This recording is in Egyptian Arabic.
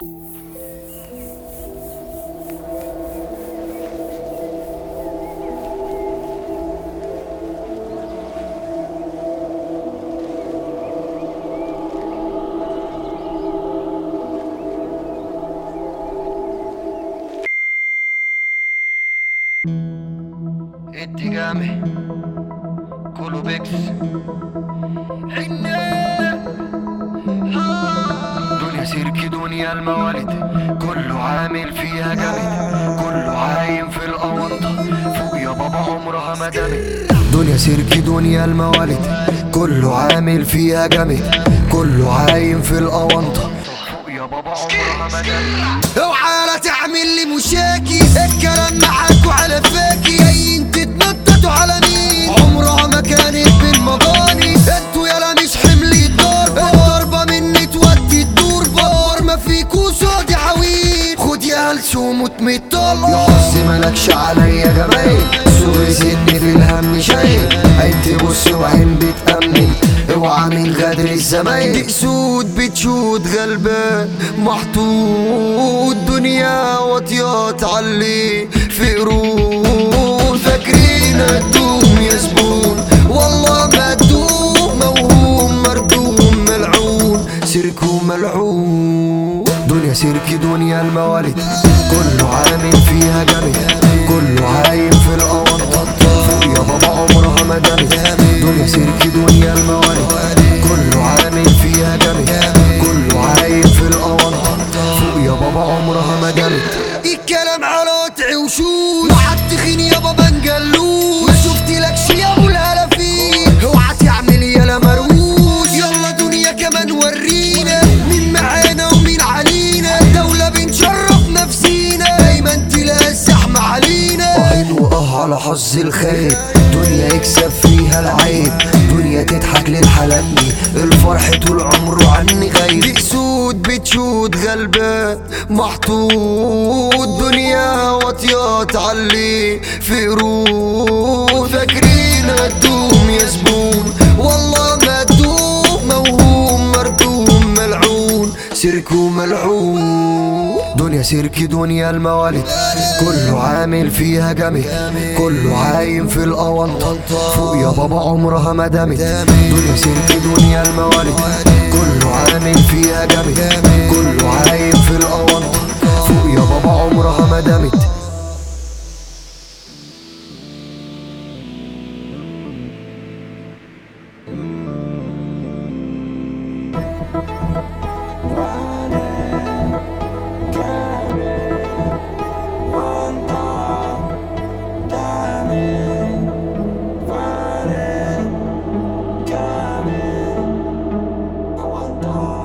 اتجامي كله بيكس دنيا سيرك دنيا الموالد كله عامل فيها جامد كله عايم في الأونطة فوق يا بابا عمرها ما دامت دنيا سيرك دنيا الموالد كله عامل فيها جامد كله عايم في الأونطة فوق يا بابا عمرها ما دامت اوعى لا تعمل لي مشاكي الكلام معاك وعلى فاكي جايين تتنططوا على مين عمرها ما كانت بالمضاني انتوا يالا مش حمل الضربة الضربة مني تودي الدور بار ما فيكوا صوت عويل خد يا هلسوم وتمطل يا حظ ملكش عليا جمايل سوق سني في الهم شايل عين تبص وعين بتأمن اوعى من غدر الزمايل دي اسود بتشود غلبان محطوط دنيا واطيات علي في قرون فاكرين هتدوم يا زبون والله ما تدوم موهوم مردوم ملعون سيركو ملعون دنيا سيرك دنيا الموالد كله عامل فيها جامد كله عايم في الأونطة فوق يا بابا عمرها ما دامت دنيا سيرك دنيا الموالد كله عامل فيها جامد كله عايم في الأونطة فوق يا بابا عمرها ما دامت الكلام على قطع وشوش وعالتخين يابا بنجلوش ما شفتلكش يا ابو الهلافين اوعى تعمل يالا مروش يلا دنيا كمان ورينا مين معانا ومين علينا دولة بنشرف نفسينا دايما تلاقي الزحمة علينا عين وقه على حظ الخيب دنيا يكسب فيها العيب دنيا تضحك للحلقني الفرح طول عمره عني غايب دي اسود بتشود غلبان محطوط دنيا واطيات علي في قرون فاكرين هتدوم يا زبون والله ما تدوم موهوم مردوم ملعون سيركو ملعون دنيا سيرك دنيا الموالد كله عامل فيها جامد كله عايم في الأونطة فوق يا بابا عمرها ما دامت دنيا سيرك دنيا الموالد كله عامل فيها جامد كله عايم في الأونطة فوق يا بابا عمرها ما دامت One